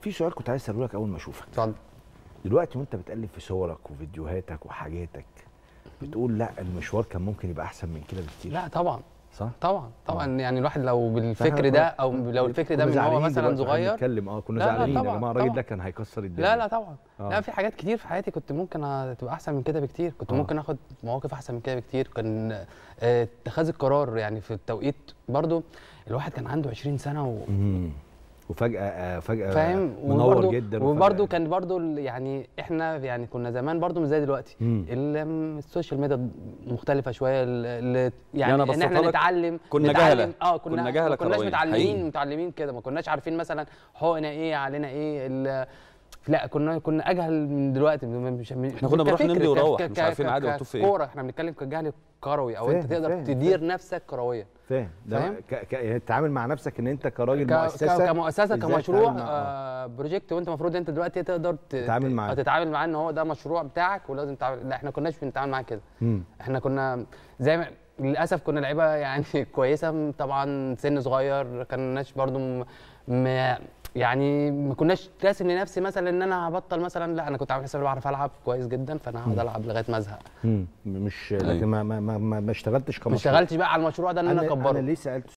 في سؤال كنت عايز اساله لك اول ما اشوفك اتفضل دلوقتي وانت بتقلب في صورك وفيديوهاتك وحاجاتك بتقول لا المشوار كان ممكن يبقى احسن من كده بكتير لا طبعا صح طبعا طبعا يعني الواحد لو فاحنا بالفكر ده او لو الفكر ده كنا من هو زعلانين مثلا دلوقتي واحنا صغير بنتكلم اه كنا لا، لا، زعلانين يا طبعاً، جماعه الراجل طبعاً. ده كان هيكسر الدنيا لا لا طبعا آه. لا في حاجات كتير في حياتي كنت ممكن تبقى احسن من كده بكتير كنت آه. ممكن اخد مواقف احسن من كده بكتير كان آه، اتخاذ القرار يعني في التوقيت برضو الواحد كان عنده 20 سنه و... مم. وفجاه آه فجاه فاهم منور وبرضو جدا وبرضو وفجأة- كان برضو ال- يعني احنا يعني كنا زمان برضو مش زي دلوقتي مم. ال- السوشيال ميديا مختلفه شويه ال- ال- يعني أنا ان بسطها احنا لك، نتعلم كنا نتعلم- جهلة. اه كنا كنا جهلة ما كناش كروية، متعلمين حقيقي. متعلمين كده ما كناش عارفين مثلا حقنا ايه علينا ايه ال- لا كنا كنا اجهل من دلوقتي مش إحنا كنا بنروح كفكر، نملي ك- ونروح، ك- مش ك- عارفين ك- عادي مكتوب في إيه. كوره احنا بنتكلم كجهل كروي او فاهم، انت تقدر فاهم، تدير فاهم. نفسك كرويا فاهم ده فاهم؟ ك... ك... يعني تتعامل مع نفسك ان انت كراجل ك- مؤسسه ك- كمؤسسه إزاي كمشروع تتعامل مع- آه. آه بروجكت وانت المفروض انت دلوقتي تقدر ت- تتعامل معاه. آه، تتعامل معاه ان هو ده مشروع بتاعك ولازم تتعامل لا احنا كناش بنتعامل معاه كده مم. احنا كنا زي ما للاسف كنا لعيبه يعني كويسه طبعا سن صغير كناش برضو م... م... يعني ما كناش راسم لنفسي مثلا ان انا هبطل مثلا لا انا كنت عامل حسابي بعرف العب كويس جدا فانا هقعد العب لغايه ما ازهق مم. مش لكن ما ما ما, ما, ما اشتغلتش ما كمشروع اشتغلتش بقى على المشروع ده ان انا انا اكبره ليه سالت